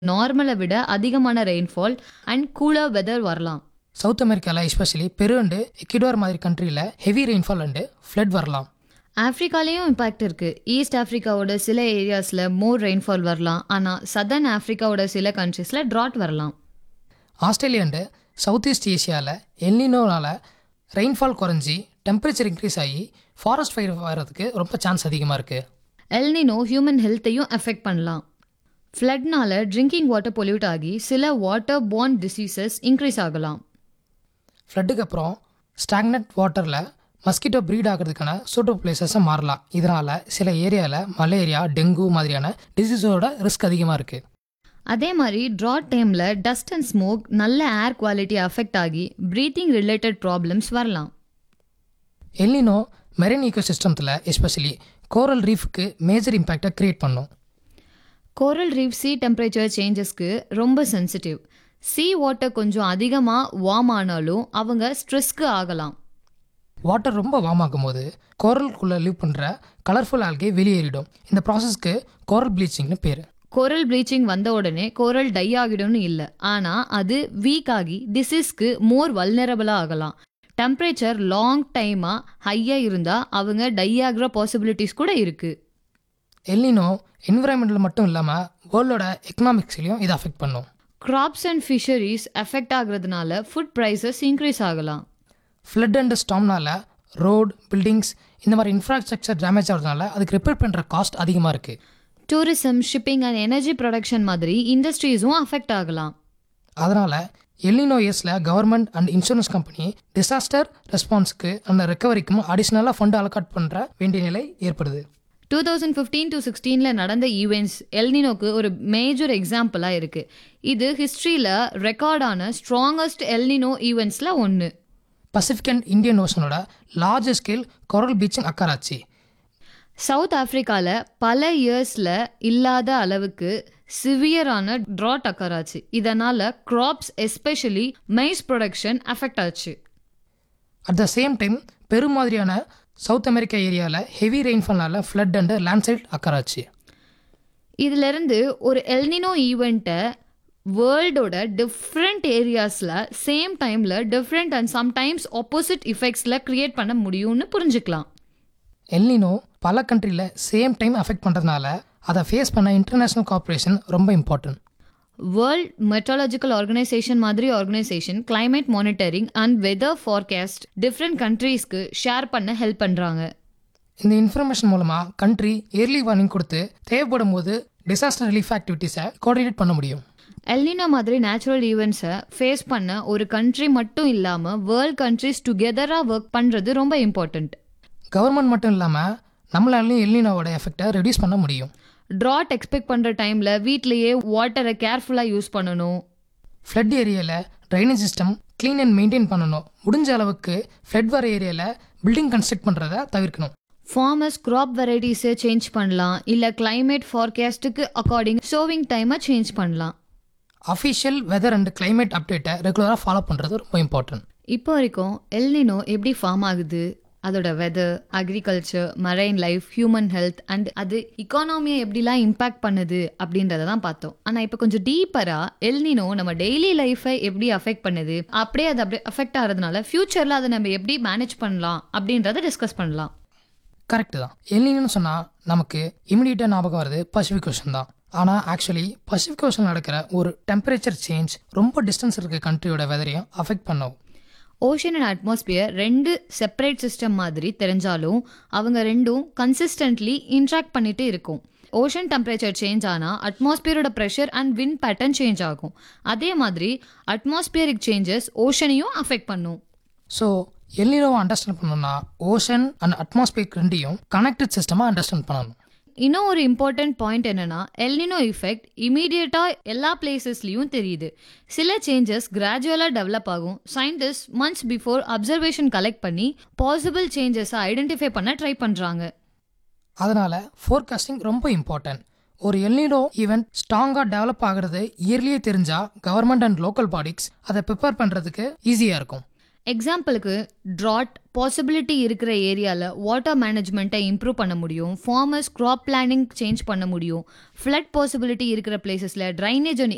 நார்மலை விட அதிகமான rainfall and cooler weather வரலாம் சவுத் அமெரிக்காவில் எஸ்பெஷலி பெரு அண்டு எக்யூடோர் மாதிரி கண்ட்ரியில் ஹெவி ரெயின்ஃபால் அண்டு ஃப்ளட் வரலாம் ஆஃப்ரிக்காலேயும் இம்பாக்ட் இருக்குது ஈஸ்ட் ஆஃப்ரிக்காவோட சில ஏரியாஸில் மோர் ரெயின்ஃபால் வரலாம் ஆனால் சதர்ன் ஆஃப்ரிக்காவோட சில கண்ட்ரீஸில் ட்ராட் வரலாம் ஆஸ்திரேலியா அண்டு சவுத் ஈஸ்ட் ஏஷியாவில் எல்னினோனால் ரெயின்ஃபால் குறைஞ்சி டெம்பரேச்சர் இன்க்ரீஸ் ஆகி ஃபாரஸ்ட் ஃபயர் வர்றதுக்கு ரொம்ப சான்ஸ் அதிகமாக இருக்குது எல்னினோ ஹியூமன் ஹெல்த்தையும் எஃபெக்ட் பண்ணலாம் ஃப்ளட்னால ட்ரிங்கிங் வாட்டர் பொல்யூட் ஆகி சில வாட்டர் borne டிசீசஸ் இன்க்ரீஸ் ஆகலாம் ஃப்ளட்டுக்கு அப்புறம் ஸ்டாக்னட் வாட்டரில் மஸ்கிட்டோ ப்ரீட் ஆகிறதுக்கான சூட்டோ பிளேசஸை மாறலாம் இதனால் சில ஏரியாவில் மலேரியா டெங்கு மாதிரியான டிசீஸோட ரிஸ்க் அதிகமாக இருக்குது அதே மாதிரி ட்ராட் டைமில் டஸ்ட் அண்ட் ஸ்மோக் நல்ல ஏர் குவாலிட்டி அஃபெக்ட் ஆகி breathing related problems El Nino marine மெரின் ஈகோசிஸ்டம்ஸில் எஸ்பெஷலி கோரல் ரீஃப்க்கு மேஜர் இம்பேக்டை க்ரியேட் பண்ணும் கோரல் ரீஃப் சீ டெம்பரேச்சர் சேஞ்சஸ்க்கு ரொம்ப சென்சிட்டிவ் சீ வாட்டர் கொஞ்சம் அதிகமாக வார்ம் ஆனாலும் அவங்க ஸ்ட்ரெஸ்க்கு ஆகலாம் வாட்டர் ரொம்ப வார்ம் ஆகும்போது கோரலுக்குள்ளே லீவ் பண்ணுற கலர்ஃபுல் ஆல்கே வெளியேறிடும் இந்த ப்ராசஸ்க்கு கோரல் ப்ளீச்சிங்னு பேர் கோரல் ப்ளீச்சிங் வந்த உடனே கோரல் டை ஆகிடும்னு இல்லை ஆனால் அது வீக் ஆகி டிசீஸ்க்கு மோர் வல்னரபிளாக ஆகலாம் டெம்பரேச்சர் லாங் டைமாக ஹையாக இருந்தால் அவங்க டை ஆகிற பாசிபிலிட்டிஸ் கூட இருக்குது எல்னினோ என்விரான்மெண்டல் மட்டும் இல்லாமல் வேர்ல்டோட எக்கனாமிக்ஸ்லையும் இதை அஃபெக்ட் பண்ணும் கிராப்ஸ் அண்ட் ஃபிஷரிஸ் எஃபெக்ட் ஆகுறதுனால ஃபுட் ப்ரைஸஸ் இன்க்ரீஸ் ஆகலாம் ஃப்ளட் அண்ட் ஸ்டாம்னால ரோட் பில்டிங்ஸ் இந்த மாதிரி இன்ஃப்ராஸ்ட்ரக்சர் டேமேஜ் ஆகிறதுனால அதுக்கு ரிப்பேர் பண்ணுற காஸ்ட் அதிகமாக இருக்குது tourism shipping and energy production மாதிரி இண்டஸ்ட்ரீஸும் அஃபெக்ட் ஆகலாம் அதனால் எல்னினோ இயர்ஸில் government and insurance company disaster ரெஸ்பான்ஸுக்கு அந்த ரெக்கவரிக்கும் அடிஷ்னலாக ஃபண்ட் அலோகாட் பண்ணுற வேண்டிய நிலை ஏற்படுது டூ தௌசண்ட் ஃபிஃப்டீன் டு சிக்ஸ்டீனில் நடந்த ஈவெண்ட்ஸ் எல்னினோக்கு ஒரு மேஜர் எக்ஸாம்பிளாக இருக்குது இது ஹிஸ்ட்ரியில் ரெக்கார்டான ஸ்ட்ராங்கஸ்ட் எல்னினோ ஈவெண்ட்ஸில் ஒன்று பசிபிக் அண்ட் இந்தியன் ஓஷனோட லார்ஜ் ஸ்கேல் கொரல் பீச்சிங் அக்கராச்சி சவுத் ஆஃப்ரிக்காவில் பல இயர்ஸில் இல்லாத அளவுக்கு சிவியரான ட்ராட் அக்கராச்சு இதனால் crops especially maize production affect ஆச்சு at the same time Peru மாதிரியான சவுத் அமெரிக்கா ஏரியாவில் ஹெவி ரெயின்ஃபால்னால ஃப்ளட் அண்ட் லேண்ட்ஸ்லைட் அக்கராச்சு இதிலிருந்து ஒரு எல்னினோ ஈவெண்ட்டை வேர்ல்டோட டிஃப்ரெண்ட் ஏரியாஸில் சேம் டைமில் டிஃப்ரெண்ட் அண்ட் சம்டைம்ஸ் ஆப்போசிட் இஃபெக்ட்ஸில் க்ரியேட் பண்ண முடியும்னு புரிஞ்சுக்கலாம் எல்னினோ பல கண்ட்ரியில் சேம் டைம் அஃபெக்ட் பண்ணுறதுனால அதை ஃபேஸ் பண்ண இன்டர்நேஷ்னல் கார்பரேஷன் ரொம்ப இம்பார்ட்டன்ட் வேர்ல்ட் மெட்ராலஜிக்கல் ஆர்கனைசேஷன் மாதிரி organization climate monitoring and weather forecast different கண்ட்ரீஸ்க்கு ஷேர் பண்ண ஹெல்ப் பண்ணுறாங்க இந்த இன்ஃபர்மேஷன் மூலமாக கண்ட்ரி இயர்லி வார்னிங் கொடுத்து தேவைப்படும் போது டிசாஸ்டர் ரிலீஃப் ஆக்டிவிட்டீஸை கோஆர்டினேட் பண்ண முடியும் எல்னினோ மாதிரி நேச்சுரல் ஈவெண்ட்ஸை ஃபேஸ் பண்ண ஒரு கண்ட்ரி மட்டும் இல்லாமல் வேர்ல்ட் கண்ட்ரிஸ் டுகெதராக ஒர்க் பண்ணுறது ரொம்ப இம்பார்ட்டண்ட் கவர்மெண்ட் மட்டும் இல்லாமல் நம்மளாலையும் எல்னினோவோட எஃபெக்டை ரெடியூஸ் பண்ண முடியும் ட்ராட் எக்ஸ்பெக்ட் பண்ணுற டைமில் வீட்லேயே வாட்டரை கேர்ஃபுல்லாக யூஸ் பண்ணணும் ஃப்ளட் ஏரியாவில் drainage system clean and maintain பண்ணணும் முடிஞ்ச அளவுக்கு ஃப்ளட் வர ஏரியாவில் பில்டிங் கன்ஸ்ட்ரக்ட் பண்ணுறத தவிர்க்கணும் ஃபார்மர்ஸ் கிராப் வெரைட்டிஸை சேஞ்ச் பண்ணலாம் இல்லை climate forecastக்கு அக்கார்டிங் சோவிங் டைமை சேஞ்ச் பண்ணலாம் அஃபிஷியல் வெதர் அண்ட் climate அப்டேட்டை ரெகுலராக ஃபாலோ பண்ணுறது ரொம்ப இம்பார்ட்டன்ட் இப்போ வரைக்கும் எல்னினோ எப்படி ஃபார்ம் ஆகுது அதோட weather agriculture marine life human health and அது இக்கானமியை எப்படிலாம் இம்பாக்ட் பண்ணுது அப்படின்றத தான் பார்த்தோம் ஆனால் இப்போ கொஞ்சம் டீப்பராக எல்னினோ நம்ம டெய்லி லைஃபை எப்படி அஃபெக்ட் பண்ணுது அப்படியே அது அப்படியே அஃபெக்ட் ஆகிறதுனால ஃப்யூச்சரில் அதை நம்ம எப்படி மேனேஜ் பண்ணலாம் அப்படின்றத டிஸ்கஸ் பண்ணலாம் கரெக்டு தான் எல்னின்னு சொன்னால் நமக்கு இமிடியேட்டாக ஞாபகம் வருது பசிபிக் ஓஷன் தான் ஆனால் ஆக்சுவலி பசிபிக் ஓஷன் நடக்கிற ஒரு டெம்பரேச்சர் சேஞ்ச் ரொம்ப டிஸ்டன்ஸ் இருக்க கண்ட்ரியோட வெதரையும் அஃபெக்ட் பண்ணும் ஓஷன் அண்ட் அட்மாஸ்பியர் ரெண்டு செப்பரேட் சிஸ்டம் மாதிரி தெரிஞ்சாலும் அவங்க ரெண்டும் கன்சிஸ்டன்ட்லி இன்ட்ராக்ட் பண்ணிட்டு இருக்கும் ஓஷன் டெம்பரேச்சர் சேஞ்ச் ஆனால் அட்மாஸ்பியரோட pressure and wind pattern change ஆகும் அதே மாதிரி அட்மாஸ்பியரிக் சேஞ்சஸ் ஓஷனையும் அஃபெக்ட் பண்ணும் ஸோ எல்னினோவை அண்டர்ஸ்டாண்ட் பண்ணணும்னா ஓஷன் அண்ட் அட்மாஸ்பியர் ரெண்டையும் கனெக்டட் சிஸ்டமாக அண்டர்ஸ்டாண்ட் பண்ணணும் இன்னும் ஒரு இம்பார்ட்டன்ட் பாயிண்ட் என்னன்னா எல்னினோ இஃபெக்ட் இமீடியட்டாக எல்லா பிளேசஸ்லையும் தெரியுது சில சேஞ்சஸ் கிராஜுவலாக டெவலப் ஆகும் scientist months before observation collect பண்ணி பாசிபிள் சேஞ்சஸை ஐடென்டிஃபை பண்ண ட்ரை பண்ணுறாங்க அதனால் ஃபோர்காஸ்டிங் ரொம்ப இம்பார்ட்டன்ட் ஒரு எல்னினோ ஈவெண்ட் ஸ்ட்ராங்காக டெவலப் ஆகிறது இயர்லியே தெரிஞ்சால் கவர்மெண்ட் அண்ட் லோக்கல் பாடிஸ் அதை ப்ரிப்பேர் பண்ணுறதுக்கு ஈஸியாக இருக்கும் எக்ஸாம்பிளுக்கு ட்ராட் பாசிபிலிட்டி இருக்கிற ஏரியாவில் வாட்டர் மேனேஜ்மெண்ட்டை இம்ப்ரூவ் பண்ண முடியும் ஃபார்மர்ஸ் க்ராப் பிளானிங் சேஞ்ச் பண்ண முடியும் ஃப்ளட் பாசிபிலிட்டி இருக்கிற பிளேசஸில் ட்ரைனேஜ் அண்ட்